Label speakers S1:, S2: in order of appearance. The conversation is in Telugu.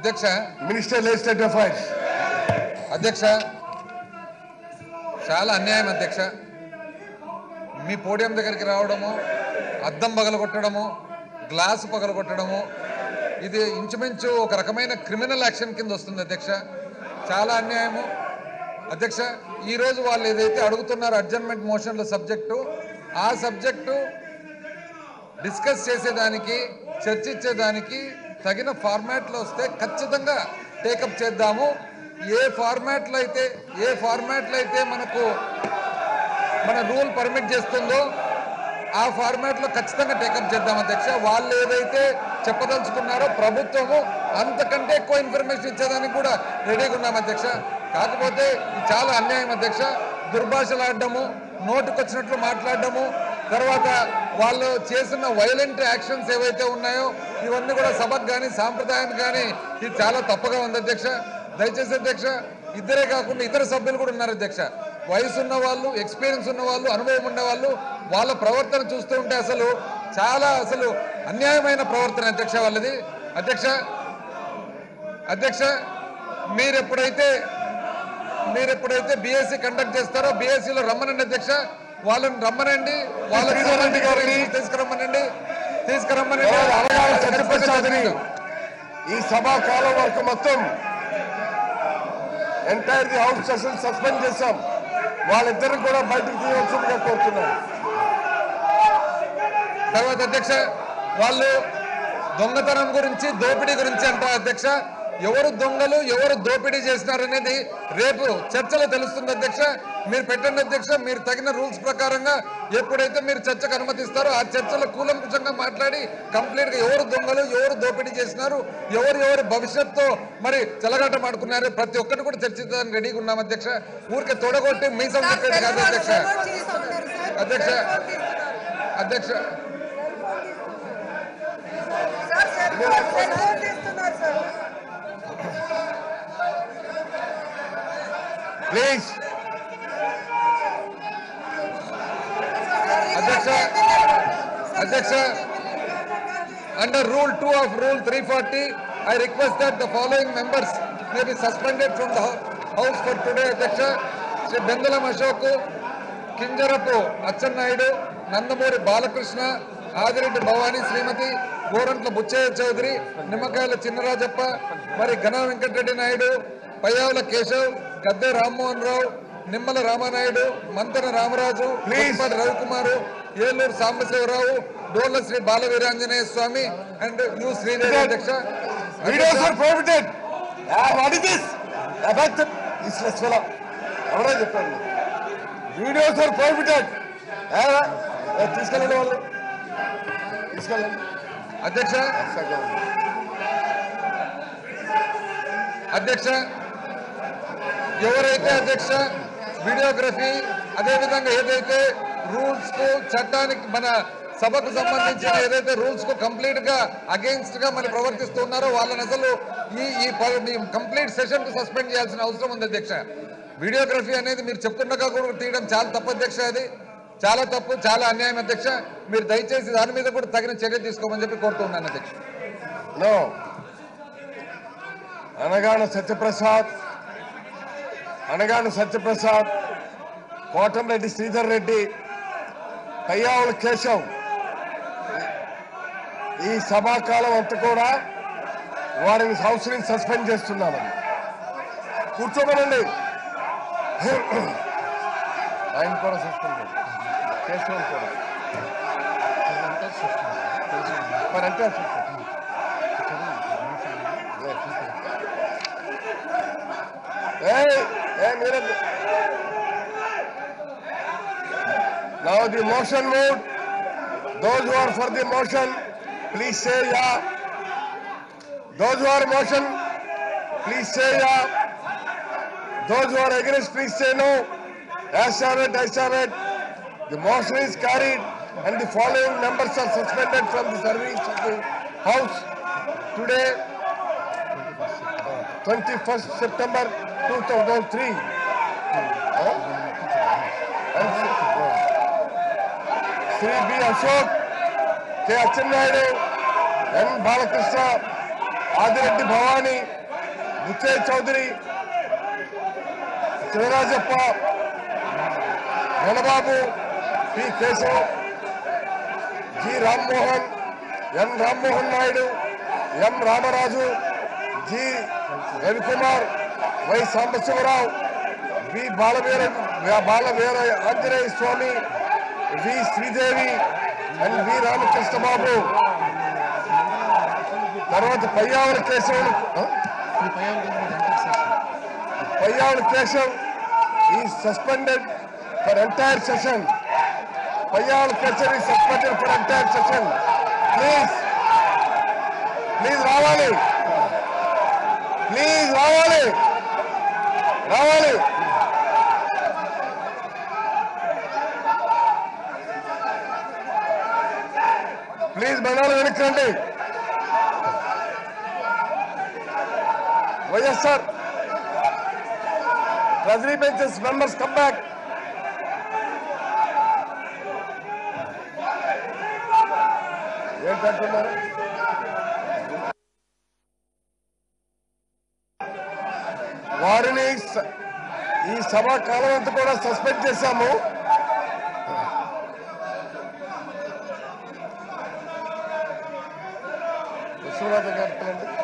S1: అధ్యక్ష
S2: మినిస్టర్ లెజిస్లేటివ్ అఫైర్స్
S1: అధ్యక్ష చాలా అన్యాయం అధ్యక్ష మీ పోడియం దగ్గరికి రావడము అద్దం పగలగొట్టడము గ్లాసు పగలగొట్టడము ఇది ఇంచుమించు ఒక రకమైన క్రిమినల్ యాక్షన్ కింద వస్తుంది అధ్యక్ష చాలా అన్యాయము అధ్యక్ష ఈరోజు వాళ్ళు ఏదైతే అడుగుతున్నారో అడ్జర్మెంట్ మోషన్ల సబ్జెక్టు ఆ సబ్జెక్టు డిస్కస్ చేసేదానికి చర్చించేదానికి తగిన ఫార్మాట్లో వస్తే ఖచ్చితంగా టేకప్ చేద్దాము ఏ ఫార్మాట్లో అయితే ఏ ఫార్మాట్లో అయితే మనకు మన రూల్ పర్మిట్ చేస్తుందో ఆ ఫార్మాట్లో ఖచ్చితంగా టేకప్ చేద్దాం అధ్యక్ష వాళ్ళు ఏదైతే చెప్పదలుచుకున్నారో ప్రభుత్వము అంతకంటే ఎక్కువ ఇన్ఫర్మేషన్ ఇచ్చేదానికి కూడా రెడీగా ఉన్నాం అధ్యక్ష కాకపోతే ఇది చాలా అన్యాయం అధ్యక్ష దుర్భాషలాడడము నోటుకొచ్చినట్లు మాట్లాడడము తర్వాత వాళ్ళు చేసిన వైలెంట్ యాక్షన్స్ ఏవైతే ఉన్నాయో ఇవన్నీ కూడా సభకు కానీ సాంప్రదాయానికి కానీ ఇది చాలా తప్పుగా ఉంది అధ్యక్ష దయచేసి అధ్యక్ష ఇద్దరే కాకుండా ఇతర సభ్యులు కూడా ఉన్నారు అధ్యక్ష వయసు ఉన్న వాళ్ళు ఎక్స్పీరియన్స్ ఉన్న వాళ్ళు అనుభవం ఉన్న వాళ్ళు వాళ్ళ ప్రవర్తన చూస్తూ ఉంటే అసలు చాలా అసలు అన్యాయమైన ప్రవర్తన అధ్యక్ష వాళ్ళది అధ్యక్ష అధ్యక్ష మీరు ఎప్పుడైతే మీరు ఎప్పుడైతే బీఎస్సీ కండక్ట్ చేస్తారో బీఎస్సీలో రమ్మనండి అధ్యక్ష వాళ్ళని రమ్మనండి వాళ్ళ
S2: శ్రీధర్ గారిని
S1: తీసుకురమ్మనండి తీసుకురమ్మనండి
S2: అవగాహన సత్యప్రసాద్ని ఈ సభా కాలం వరకు మొత్తం entire the house session suspend చేశాం వాళ్ళిద్దరిని కూడా బయటకు తీయవలసిందిగా కోరుతున్నాను
S1: తర్వాత అధ్యక్ష వాళ్ళు దొంగతనం గురించి దోపిడీ గురించి అంటారు అధ్యక్ష ఎవరు దొంగలు ఎవరు దోపిడీ చేసినారనేది రేపు చర్చలో తెలుస్తుంది అధ్యక్ష మీరు పెట్టండి అధ్యక్ష మీరు తగిన రూల్స్ ప్రకారంగా ఎప్పుడైతే మీరు చర్చకు అనుమతిస్తారో ఆ చర్చలో కూలంకుషంగా మాట్లాడి కంప్లీట్ గా ఎవరు దొంగలు ఎవరు దోపిడీ చేసినారు ఎవరు ఎవరు భవిష్యత్తుతో మరి చెలగాటం ఆడుకున్నారు ప్రతి ఒక్కటి కూడా చర్చించడానికి రెడీగా ఉన్నాం అధ్యక్ష ఊరికే తొడగొట్టి మీసం చెప్పేది కాదు అధ్యక్ష అధ్యక్ష అధ్యక్ష
S2: ప్లీజ్
S1: అధ్యక్ష అధ్యక్ష under rule two of rule three forty I request that the following members may be suspended from the house for today అధ్యక్ష శ్రీ బెందులం అశోక్ కింజరపు అచ్చెన్నాయుడు నందమూరి బాలకృష్ణ ఆదిరెడ్డి భవానీ శ్రీమతి గోరంట్ల బుచ్చయ్య చౌదరి నిమ్మకాయల చిన్నరాజప్ప మరి Ghana Venkatareddy Naidu Payyavula Keshav Gadde Rammohan Rao Nimmala Ramanaidu Mantena Ramaraju
S2: Please.
S1: Pushpati Ravikumar Eluru Sambasivarao Dorla Shri Bala Veeranjaneya Swamy and U Sridevi అధ్యక్ష
S2: videos are prohibited what is this effect useless fellow ఎవరో చెప్పండి వీడియోస్ ఆర్ ప్రొహిబిటెడ్ తీసుకెళ్ళండి వాళ్ళు తీసుకెళ్ళండి
S1: అధ్యక్ష అధ్యక్ష ఎవరైతే అధ్యక్ష వీడియోగ్రఫీ అదేవిధంగా ఏదైతే రూల్స్ కు చట్టానికి మన సభకు సంబంధించిన ఏదైతే రూల్స్ కు కంప్లీట్ గా అగేన్స్ట్ గా మరి ప్రవర్తిస్తున్నారో వాళ్ళని అసలు ఈ ఈ కంప్లీట్ సెషన్ కు సస్పెండ్ చేయాల్సిన అవసరం ఉంది అధ్యక్ష వీడియోగ్రఫీ అనేది మీరు చెప్తుండగా కూడా తీయడం చాలా తప్పు అధ్యక్ష అది చాలా తప్పు చాలా అన్యాయం అధ్యక్ష మీరు దయచేసి దాని మీద కూడా తగిన చర్య తీసుకోమని చెప్పి కోరుతున్నాను అధ్యక్ష
S2: నో అనగాన సత్యప్రసాద్ అనగాన సత్యప్రసాద్ కోటంరెడ్డి శ్రీధర్ రెడ్డి కయ్యావుల కేశవ్ ఈ సభాకాలం అంతా కూడా వారిని హౌస్ నుంచి సస్పెండ్ చేస్తున్నామని కూర్చోమనండి ఆయన కూడా సస్పెండ్ చేస్తారు. కేశవ్ కూడా మరి అంటే suspend Hey, hey, Mirad. Now the motion mode. Those who are for the motion, please say yeah. Those who are motion, please say yeah. Those who are against, please say no. As shall it, as shall it. The motion is carried and the following members are suspended from the service of the House today 21st September 2003. Huh? And Sri B. Ashok, K. Achenayadu, N. Balakrishna, Adireddy Bhavani, Butchaiah Chowdary Sivarajappa Ganababu P Keshav G Rammohan N Rammohan Naidu M Ramaraju G Ravikumar Y Sambasivarao V Balaveera Balaveera Anjaneya Swamy V Sridevi and V Ramakrishnababu తర్వాత పయ్యావుల కేశవులు ఆ? పయ్యావుల కేశవ్ ఈ suspended for entire session Payyavula Keshav ఈ suspended for entire session please please రావాలి ప్లీజ్ రావాలి రావాలి ప్లీజ్ బండాలు వెనక్కండి YSR treasury benches members come back ఏంటంటున్నారు వారిని స- ఈ సభా కాలం అంతా కూడా సస్పెండ్ చేశాము విశ్వనాథ్ గారు పిలండి